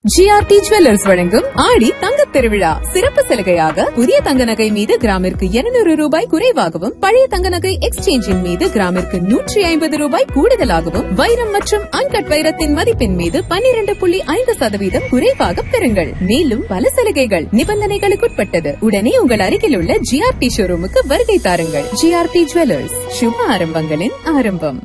GRT jewellers வழங்கும் ஆடி தங்க திருவிழா சிறப்பு சலுகையாக புதிய தங்க நகை மீது கிராமிற்கு 200 ரூபாய் குறைவாகவும் பழைய தங்க நகை எக்ஸ்சேஞ்சின் மீது கிராமிற்கு நூற்றி ஐம்பது ரூபாய் கூடுதலாகவும் வைரம் மற்றும் அன்கட் வைரத்தின் மதிப்பின் மீது 12.5% புள்ளி ஐந்து சதவீதம் குறைவாக பெறுங்கள் மேலும் பல சலுகைகள் நிபந்தனைகளுக்குட்பட்டது உடனே உங்கள் அருகில் உள்ள ஜிஆர்டி ஷோரூமுக்கு வருகை தாருங்கள் ஜிஆர்டி ஜுவல்லர்ஸ் சுப ஆரம்பங்களின் ஆரம்பம்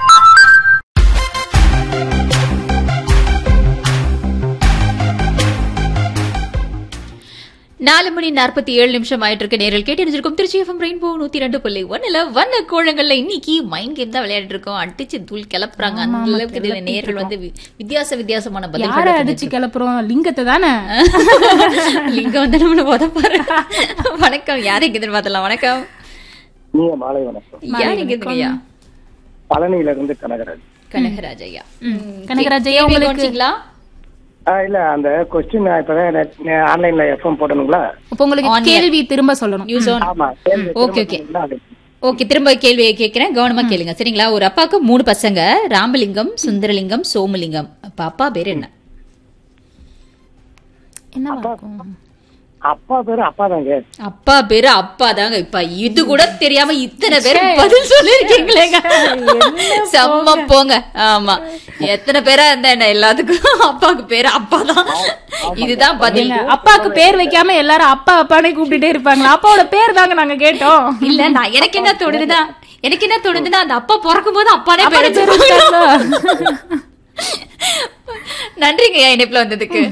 நாலு மணி நாற்பத்தி ஏழு நிமிஷம் ஆயிட்டு இருக்க நேரில் கேட்டு இருந்திருக்கும் திருச்சி எஃப்எம் ரெயின்போ நூத்தி ரெண்டு புள்ளி ஒன்னுல வண்ண கோலங்கள்ல இன்னைக்கு மைண்ட் கேம் தான் விளையாடிட்டு இருக்கோம் அடிச்சு தூள் கிளப்புறாங்க அந்த அளவுக்கு இதுல நேர்கள் வந்து வி- வித்தியாச வித்தியாசமான யார பதில்கள் அடிச்சு கிளப்புறோம் லிங்கத்தை தானே லிங்க வந்து நம்மள உதப்பாரு வணக்கம் யாரு இங்க பார்த்தலாம் வணக்கம் நீங்க மாலை வணக்கம் யார் இங்க ஐயா பழனியில இருந்து கனகராஜ் கனகராஜ் ஐயா கனகராஜ் ஐயா, கேள்வி உங்களுக்கு- கவனிச்சீங்களா? ஆ, இல்ல அந்த கொஸ்டின் இப்பதான் ஆன்லைன்ல எஃப்எம் போடணுங்களா அப்ப உங்களுக்கு On air. கேள்வி திரும்ப சொல்லணும் நியூஸ் ஆன் ஆமா கேள்வி ஓகே, திரும்ப ஓகே. சொன்னீங்களா? அது ஓகே திரும்ப கேள்வியை கேட்கிறேன் கவனமா கேளுங்க சரிங்களா ஒரு அப்பாவுக்கு மூணு பசங்க ராமலிங்கம் சுந்தரலிங்கம் சோமலிங்கம் அப்ப அப்பா பேர் என்ன என்னவா இருக்கும் அப்பா பேரு அப்பா தாங்க அப்பா பேரு அப்பா தாங்க இப்ப இது கூட தெரியாம இத்தனை பேர் பதில் சொல்லிருக்கீங்களேங்க செம்ம போங்க ஆமா எத்தனை பேரா இருந்தா என்ன எல்லாத்துக்கும் அப்பாவுக்கு பேரு அப்பா தான் இதுதான் பதில் இல்ல, அப்பாக்கு பேர் வைக்காம எல்லாரும் அப்பா அப்பானே கூப்பிட்டுட்டே இருப்பாங்களா அப்பாவோட பேர் தாங்க நாங்க கேட்டோம் இல்ல நான் எனக்கு என்ன தோணுதுன்னா எனக்கு என்ன தோணுதுன்னா அந்த அப்பா பிறக்கும் போது அப்பானே அப்பானே பேர் பேர் வச்சிருப்பாங்க. வச்சிருக்காங்களோ? நன்றிங்க ஐயா இணைப்புல வந்ததுக்கு